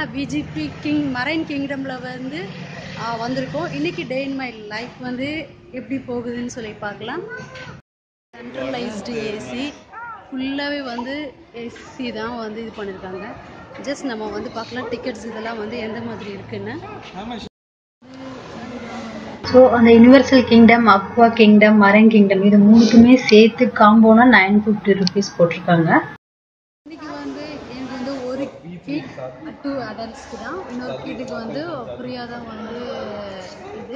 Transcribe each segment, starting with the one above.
VGP king marine கிங்டமில் வந்து ஆ, வந்திருக்கோம் இன்னைக்கு டே இன் மை லைஃப் வந்து எப்படி போகுதுன்னு சொல்லி பார்க்கலாம் சென்ட்ரலைஸ்டு ஏசி ஃபுல்லாகவே வந்து ஏசி தான் வந்து இது பண்ணியிருக்காங்க ஜஸ்ட் நம்ம வந்து பார்க்கலாம் டிக்கெட்ஸ் இதெல்லாம் வந்து எந்த மாதிரி இருக்குன்னு ஸோ அந்த universal kingdom aqua kingdom marine kingdom இது மூணுக்குமே சேர்த்து காம்போனா நைன் ஃபிஃப்டி ருபீஸ் போட்டிருக்காங்க இன்னைக்கு வந்து எனக்கு வந்து ஒரு கிட் டூ அடல்ட்ஸ்க்கு தான் இன்னொரு கிட்டுக்கு வந்து ஃப்ரீயாக தான் வந்து இது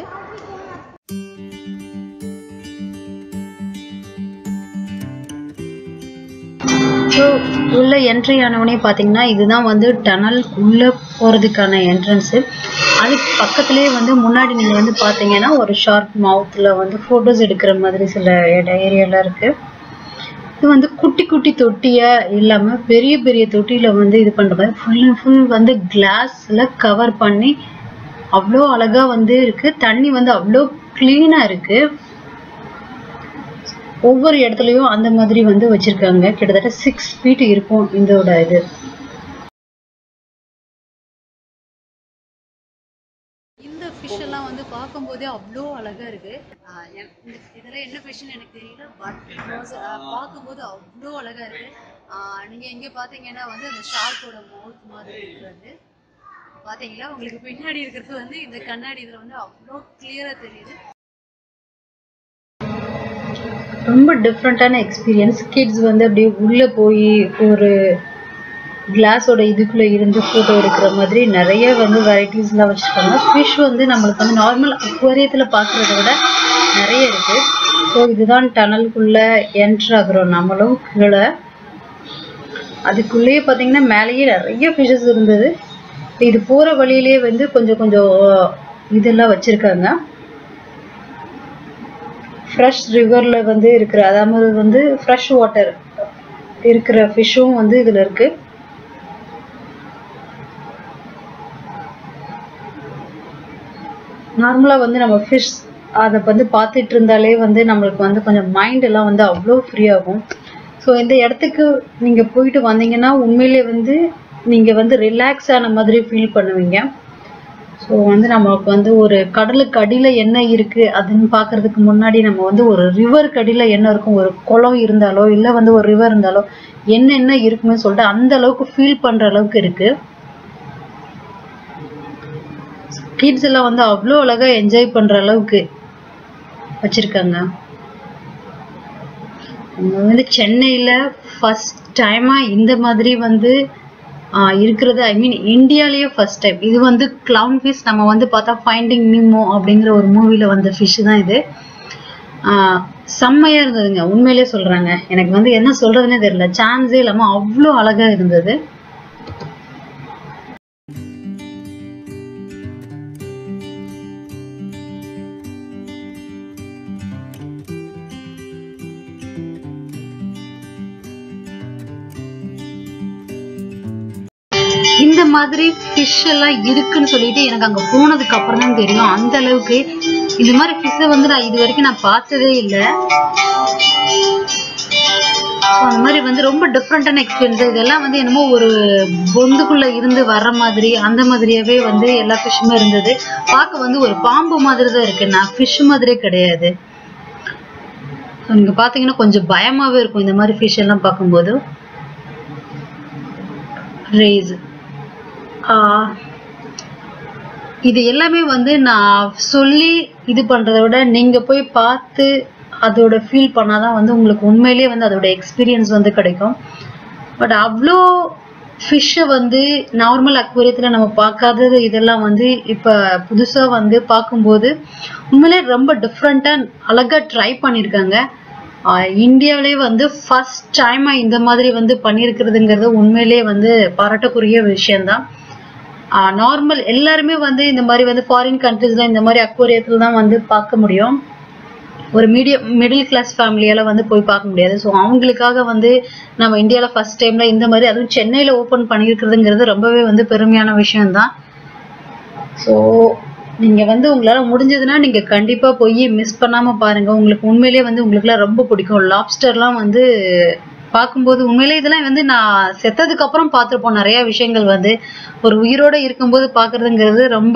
ஸோ உள்ள என்ட்ரி ஆனவொடனே பார்த்தீங்கன்னா இதுதான் வந்து டனல் உள்ளே போகிறதுக்கான என்ட்ரன்ஸு அதுக்கு பக்கத்துலேயே வந்து முன்னாடி நீங்கள் வந்து பார்த்தீங்கன்னா ஒரு ஷார்ப் மவுத்தில் வந்து ஃபோட்டோஸ் எடுக்கிற மாதிரி சில இட ஏரியாலாம் இருக்குது இது வந்து குட்டி குட்டி தொட்டியாக இல்லாமல் பெரிய பெரிய தொட்டியில் வந்து இது பண்ணுற மாதிரி ஃபுல் அண்ட் ஃபுல் வந்து கிளாஸில் கவர் பண்ணி அவ்வளோ அழகாக வந்து இருக்குது தண்ணி வந்து அவ்வளோ க்ளீனாக இருக்குது ஒவ்வொரு இடத்துலையும் அந்த மாதிரி வந்து வச்சிருக்காங்க கிட்டத்தட்ட சிக்ஸ் ஃபீட் இருக்கும் இதோட இது இந்த ஃபிஷ் எல்லாம் வந்து பார்க்கும்போதே அவ்வளோ அழகா இருக்கு ஆஹ் என்- இந்த இதெல்லாம் என்ன ஃபிஷ்னு எனக்கு தெரியல பட் பார்க்கும்போது அவ்வளோ அழகா இருக்கு ஆஹ் நீங்க எங்க பாத்தீங்கன்னா வந்து அந்த ஷார்க்கோட மவுத் மாதிரி இருக்கிறது பாத்தீங்களா உங்களுக்கு பின்னாடி இருக்கிறது வந்து இந்த கண்ணாடி இதுல வந்து அவ்வளோ கிளியரா தெரியுது ரொம்ப டிஃப்ரெண்ட்டான எக்ஸ்பீரியன்ஸ் கிட்ஸ் வந்து அப்படியே உள்ளே போய் ஒரு கிளாஸோட இதுக்குள்ளே இருந்து ஃபோட்டோ எடுக்கிற மாதிரி நிறைய வந்து வெரைட்டிஸ்லாம் வச்சுருக்காங்க ஃபிஷ் வந்து நம்மளுக்கு வந்து நார்மல் அக்வாரியத்தில் பார்க்குறத விட நிறைய இருக்குது ஸோ இதுதான் டனலுக்குள்ளே என்ட்ரு ஆகுறோம் நம்மளும் கீழே அதுக்குள்ளேயே பார்த்தீங்கன்னா மேலேயே நிறைய ஃபிஷஸ் இருந்தது இது போகிற வழியிலே வந்து கொஞ்சம் கொஞ்சம் இதெல்லாம் வச்சுருக்காங்க ஃப்ரெஷ் ரிவரில் வந்து இருக்கிற அதாவது வந்து ஃப்ரெஷ் வாட்டர் இருக்கிற ஃபிஷ்ஷும் வந்து இதில் இருக்கு நார்மலாக வந்து நம்ம ஃபிஷ் அதை வந்து பார்த்துட்டு இருந்தாலே வந்து நம்மளுக்கு வந்து கொஞ்சம் மைண்ட் எல்லாம் வந்து அவ்வளோ ஃப்ரீ ஆகும் ஸோ இந்த இடத்துக்கு நீங்கள் போயிட்டு வந்தீங்கன்னா உண்மையிலே வந்து நீங்கள் வந்து ரிலாக்ஸ் ஆன மாதிரி ஃபீல் பண்ணுவீங்க ஸோ வந்து நமக்கு வந்து ஒரு கடலுக்கு அடியில் என்ன இருக்குது அதுன்னு பார்க்கறதுக்கு முன்னாடி நம்ம வந்து ஒரு ரிவருக்கு அடியில் என்ன இருக்கும் ஒரு குளம் இருந்தாலோ இல்லை வந்து ஒரு ரிவர் இருந்தாலோ என்னென்ன இருக்குமே சொல்லிட்டு அந்த அளவுக்கு ஃபீல் பண்ணுற அளவுக்கு இருக்குது கிட்ஸ் எல்லாம் வந்து அவ்வளோ அழகாக என்ஜாய் பண்ணுற அளவுக்கு வச்சுருக்காங்க நம்ம வந்து சென்னையில் ஃபஸ்ட் டைமாக இந்த மாதிரி வந்து ஆஹ் இருக்கிறது ஐ மீன் இந்தியாலேயே ஃபர்ஸ்ட் டைம் இது வந்து clown ஃபிஷ் நம்ம வந்து பார்த்தா ஃபைண்டிங் நிமோ அப்படிங்கிற ஒரு மூவியில் வந்த ஃபிஷ் தான் இது ஆஹ் செம்மையா இருந்ததுங்க உண்மையிலே சொல்றாங்க எனக்கு வந்து என்ன சொல்றதுன்னே தெரியல சான்ஸே இல்லாம அவ்வளோ அழகா இருந்தது இந்த மாதிரி ஃபிஷ் எல்லாம் இருக்குன்னு சொல்லிட்டு எனக்கு அங்க போனதுக்கு அப்புறம் தான் தெரியும் அந்த அளவுக்கு இந்த மாதிரி ஃபிஷ்ஷை வந்து நான் இது வரைக்கும் நான் பார்த்ததே இல்லை அந்த மாதிரி வந்து ரொம்ப டிஃப்ரெண்டான எக்ஸ்பீரியன்ஸ் இதெல்லாம் வந்து என்னமோ ஒரு பொந்துக்குள்ள இருந்து வர்ற மாதிரி அந்த மாதிரியாவே வந்து எல்லா ஃபிஷ்ஷுமே இருந்தது பார்க்க வந்து ஒரு பாம்பு மாதிரி தான் இருக்கு நான் ஃபிஷ் மாதிரியே கிடையாது So, நீங்க பாத்தீங்கன்னா கொஞ்சம் பயமாவே இருக்கும் இந்த மாதிரி ஃபிஷ் எல்லாம் பார்க்கும்போது ரேஸ் இது எல்லாமே வந்து நான் சொல்லி இது பண்றதை விட நீங்க போய் பார்த்து அதோட ஃபீல் பண்ணாதான் வந்து உங்களுக்கு உண்மையிலேயே வந்து அதோட எக்ஸ்பீரியன்ஸ் வந்து கிடைக்கும் பட் அவ்வளோ ஃபிஷ்ஷை வந்து நார்மல் அக்வேரியத்தில் நம்ம பார்க்காதது இதெல்லாம் வந்து இப்போ புதுசாக வந்து பார்க்கும்போது உண்மையிலே ரொம்ப டிஃப்ரெண்ட்டாக அழகாக ட்ரை பண்ணியிருக்காங்க இந்தியாவிலே வந்து ஃபர்ஸ்ட் டைமாக இந்த மாதிரி வந்து பண்ணியிருக்கிறதுங்கிறது உண்மையிலேயே வந்து பாராட்டக்குரிய விஷயம்தான் நார்மல் எல்லாருமே வந்து இந்த மாதிரி வந்து ஃபாரின் கண்ட்ரீஸ்ல இந்த மாதிரி அக்வேரியத்தில் தான் வந்து பார்க்க முடியும் ஒரு மீடியம் மிடில் கிளாஸ் ஃபேமிலியால வந்து போய் பார்க்க முடியாது ஸோ அவங்களுக்காக வந்து நம்ம இந்தியாவில் ஃபர்ஸ்ட் டைம்ல இந்த மாதிரி அதுவும் சென்னையில் ஓப்பன் பண்ணியிருக்கிறதுங்கிறது ரொம்பவே வந்து பெருமையான விஷயம்தான் ஸோ நீங்கள் வந்து உங்களால் முடிஞ்சதுன்னா நீங்கள் கண்டிப்பாக போய் மிஸ் பண்ணாமல் பாருங்கள் உங்களுக்கு உண்மையிலேயே வந்து உங்களுக்குலாம் ரொம்ப பிடிக்கும் லாப்ஸ்டர்லாம் வந்து பார்க்கும்போது உண்மையிலே இதெல்லாம் வந்து நான் செத்ததுக்கு அப்புறம் பார்த்துருப்போம் நிறைய விஷயங்கள் வந்து ஒரு உயிரோட இருக்கும்போது பார்க்கறதுங்கிறது ரொம்ப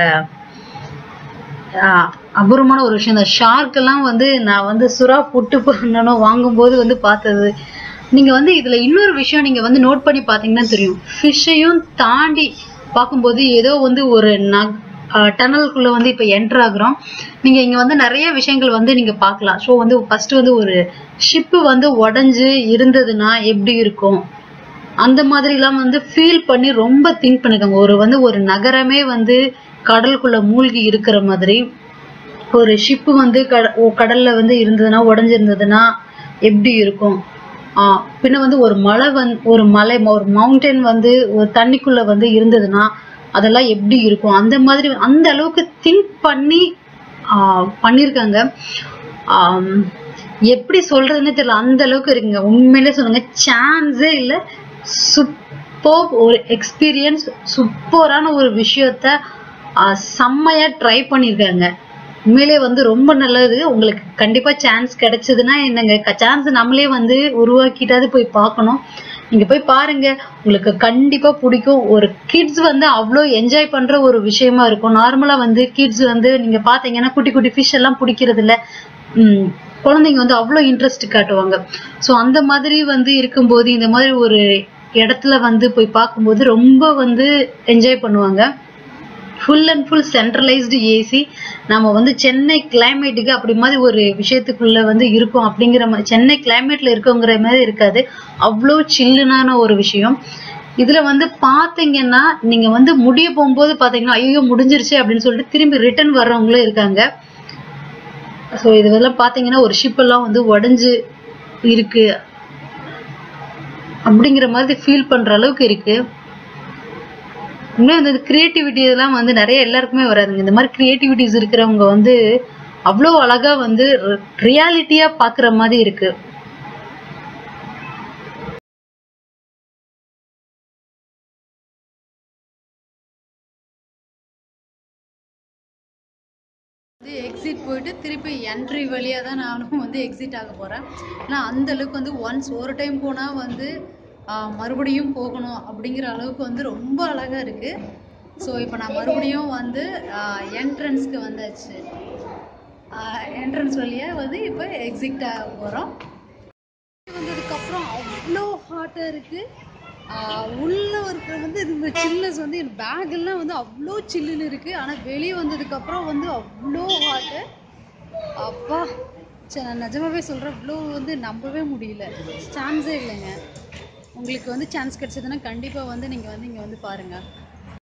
ஆஹ் அபூர்வமான ஒரு விஷயம் இந்த ஷார்க் எல்லாம் வந்து நான் வந்து சுறா புட்டு பண்ணணும் வாங்கும்போது வந்து பார்த்தது நீங்க வந்து இதுல இன்னொரு விஷயம் நீங்க வந்து நோட் பண்ணி பாத்தீங்கன்னா தெரியும் ஃபிஷ்ஷையும் தாண்டி பார்க்கும்போது ஏதோ வந்து ஒரு நக் டனலுக்குள்ள வந்து இப்ப என்டர் ஆகுறோம் நீங்க இங்க வந்து நிறைய விஷயங்கள் வந்து நீங்க பார்க்கலாம் ஸோ வந்து ஃபர்ஸ்ட் வந்து ஒரு ஷிப்பு வந்து உடைஞ்சு இருந்ததுன்னா எப்படி இருக்கும் அந்த மாதிரிலாம் வந்து ஃபீல் பண்ணி ரொம்ப திங்க் பண்ணிக்கோங்க ஒரு வந்து ஒரு நகரமே வந்து கடலுக்குள்ள மூழ்கி இருக்கிற மாதிரி ஒரு ஷிப்பு வந்து கட ஓ, கடல்ல வந்து இருந்ததுன்னா உடஞ்சிருந்ததுன்னா எப்படி இருக்கும் ஆஹ் பின்ன வந்து ஒரு மலை வந் ஒரு மலை ஒரு மவுண்டன் வந்து ஒரு தண்ணிக்குள்ள வந்து இருந்ததுன்னா அதெல்லாம் எப்படி இருக்கும் அந்த மாதிரி அந்த அளவுக்கு திங்க் பண்ணி ஆஹ் பண்ணியிருக்காங்க ஆம், எப்படி சொல்றதுன்னு தெரியல அந்த அளவுக்கு இருக்குங்க உண்மையிலே சொல்லுங்க சான்ஸே இல்லை சூப்பர் ஒரு எக்ஸ்பீரியன்ஸ் சூப்பரான ஒரு விஷயத்த ஆஹ், செம்மையா ட்ரை பண்ணியிருக்காங்க உண்மையிலே வந்து ரொம்ப நல்லது உங்களுக்கு கண்டிப்பா சான்ஸ் கிடைச்சதுன்னா என்னங்க சான்ஸ் நம்மளே வந்து உருவாக்கிட்டாவது போய் பார்க்கணும் நீங்க போய் பாருங்க உங்களுக்கு கண்டிப்பா பிடிக்கும் ஒரு கிட்ஸ் வந்து அவ்வளோ என்ஜாய் பண்ற ஒரு விஷயமா இருக்கும் நார்மலா வந்து கிட்ஸ் வந்து நீங்க பாத்தீங்கன்னா குட்டி குட்டி ஃபிஷ் எல்லாம் பிடிக்கிறது இல்ல உம் குழந்தைங்க வந்து அவ்வளோ இன்ட்ரெஸ்ட் காட்டுவாங்க ஸோ அந்த மாதிரி வந்து இருக்கும்போது இந்த மாதிரி ஒரு இடத்துல வந்து போய் பார்க்கும்போது ரொம்ப வந்து என்ஜாய் பண்ணுவாங்க full and full centralised AC நம்ம வந்து சென்னை கிளைமேட்டுக்கு அப்படி மாதிரி ஒரு விஷயத்துக்குள்ள வந்து இருக்கும் அப்படிங்கிற மாதிரி சென்னை கிளைமேட்ல இருக்கோங்கிற மாதிரி இருக்காது அவ்வளோ சில்லுனான ஒரு விஷயம் இதுல வந்து பாத்தீங்கன்னா நீங்க வந்து முடிய போகும்போது பாத்தீங்கன்னா ஐயோ முடிஞ்சிருச்சு அப்படின்னு சொல்லிட்டு திரும்பி ரிட்டர்ன் வர்றவங்களும் இருக்காங்க ஸோ இதெல்லாம் பாத்தீங்கன்னா ஒரு ஷிப் எல்லாம் வந்து உடைஞ்சு இருக்கு அப்படிங்கிற மாதிரி ஃபீல் பண்ற அளவுக்கு இருக்கு உண்மையாக வந்து கிரியேட்டிவிட்டி இதெல்லாம் வந்து நிறைய எல்லாருக்குமே வராதுங்க இந்த மாதிரி கிரியேட்டிவிட்டிஸ் இருக்கிறவங்க வந்து அவ்வளோ அழகா வந்து ரியாலிட்டியா பாக்குற மாதிரி இருக்கு வந்து எக்ஸிட் போயிட்டு திருப்பி என்ட்ரி வழியாக தான் நானும் வந்து எக்ஸிட் ஆக போகிறேன் ஏன்னா அந்த அளவுக்கு வந்து ஒன்ஸ் ஒரு டைம் போனால் வந்து ஆஹ், மறுபடியும் போகணும் அப்படிங்கிற அளவுக்கு வந்து ரொம்ப அழகாக இருக்குது ஸோ இப்போ நான் மறுபடியும் வந்து என்ட்ரன்ஸ்க்கு வந்தாச்சு என்ட்ரன்ஸ் வழியாக வந்து இப்போ எக்ஸிட் ஆக போகிறோம் வந்ததுக்கப்புறம் அவ்வளோ ஹாட்டாக இருக்குது உள்ளே இருக்கிற வந்து இந்த சில்னஸ் வந்து என் bag எல்லாம் வந்து அவ்வளோ சில்லுன்னு இருக்குது ஆனால் வெளியே வந்ததுக்கப்புறம் வந்து அவ்வளோ ஹாட்டு அப்பா சே நான் நிஜமாவே சொல்கிறேன் இவ்வளோ வந்து நம்பவே முடியல சான்ஸே இல்லைங்க உங்களுக்கு வந்து சான்ஸ் கிடைச்சதுன்னா கண்டிப்பாக வந்து நீங்கள் வந்து இங்கே வந்து பாருங்கள்